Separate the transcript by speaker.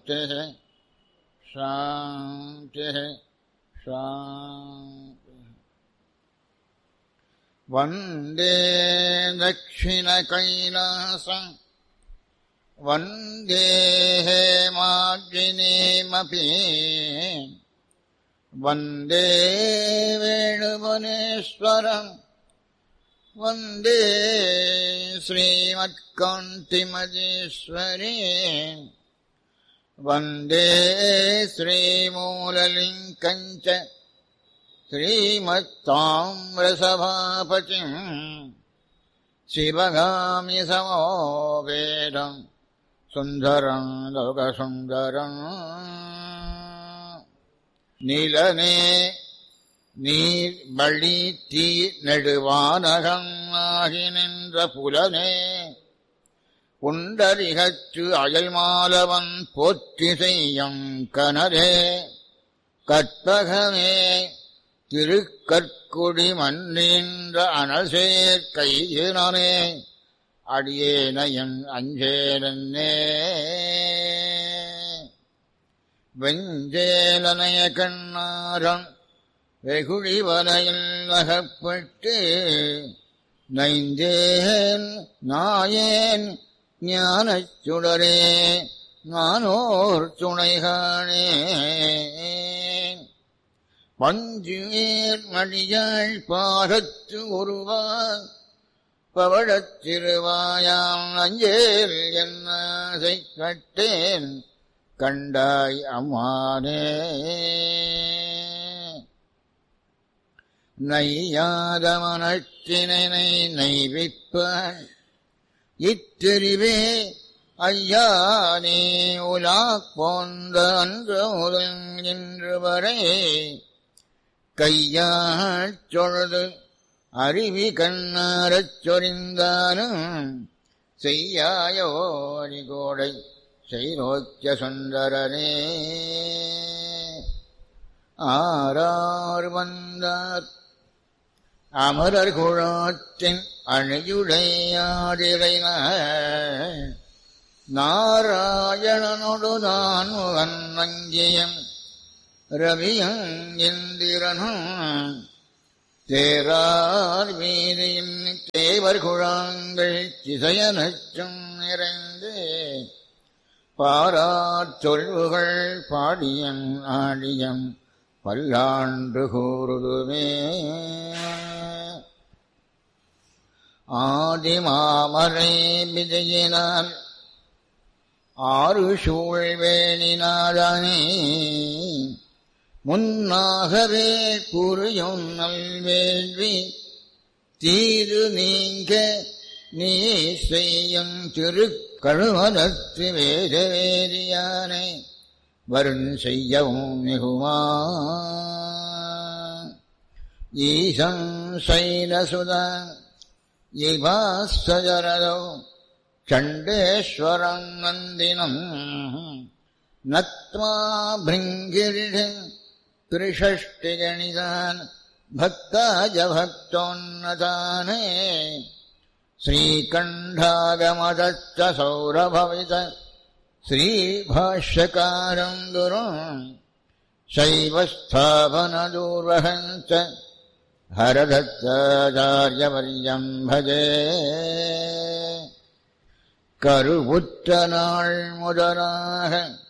Speaker 1: शान्तिः शान्तिः शान्तिः वन्दे दक्षिणकैलासम् वन्दे हेमाग्निमपि वन्दे वेणुवनेश्वरम् वन्दे श्रीमत्कान्तिमजेश्वरी वन्दे श्रीमूललिङ्कम् च श्रीमत्ताम्रसभापतिम् शिवगामि समोवेदम् सुन्दरम् लोकसुन्दरम् நிலனே நீர் வழி தீ நெடுவானகம் ஆகி நின்ற புலனே புண்டரிகற்று அயல்மாலவன் போற்றி செய்யும் கனரே கற்பகமே திருக்கற்குடி மன்னின்ற அனசேர் கையினே அடியேனையன் அஞ்சேனே வெஞ்சேலனைய கண்ணாரம் வெகுழி வலையில் அகப்பட்டு நைந்தேன் நாயேன் ஞானச் சுடரே நானோர் துணைகானே பஞ்சுவேர் மடியாள் பாகத்து ஒருவா பவழத் திருவாயாம் அஞ்சேல் என்னாசை கட்டேன் கண்டாய் அம்மானே நையாத மனத்தினை நைவிப்பான் இத்தெரிவே ஐயா நீ உலா போந்த அன்று முதல் இன்று வரை கையாள் சொழுது அருவி கண்ணாரச் சொரிந்தானும் செய்யாயோரி கோடை செய்நோக்கிய சுந்தரனே ஆரார் வந்தார் அமரர் குழாத்தின் அணியுடையாடிரை நாராயணனொடு நான் வன்னங்கியம் ரவியம் இந்திரனும் தேரார் வீதியின் தேவர் குழாங்கள் திசையனச்சும் நிறைந்து பாரார் சொல்வுகள் பாடியன் ஆடியம் பல்லாண்டு கூறுதுமே ஆதிமாமரை விஜயினால் ஆறு சூழ்வேணினாதானே முன்னாகவே புரியும் நல்வேள்வி தீரு நீங்க நீ செய்யும் திருக்கழுமதத்து வேத வேதியானை வருண் செய்யவும் மிகுமா ஈசம் சைலசுதா இவாஸ்தரதோ சண்டேஸ்வரம் நந்தினம் நத்மா பிருங்கிரிஷ திரிஷஷ்டிகணிதான் भक्ताय भक्तोन्नताने श्रीकण्ठागमदच्च सौरभवित श्रीभाष्यकारम् गुरुम् शैवस्थापनदूर्वहम् च हरदत्ताचार्यवर्यम् भजे கருவுற்ற நாள் முதலாக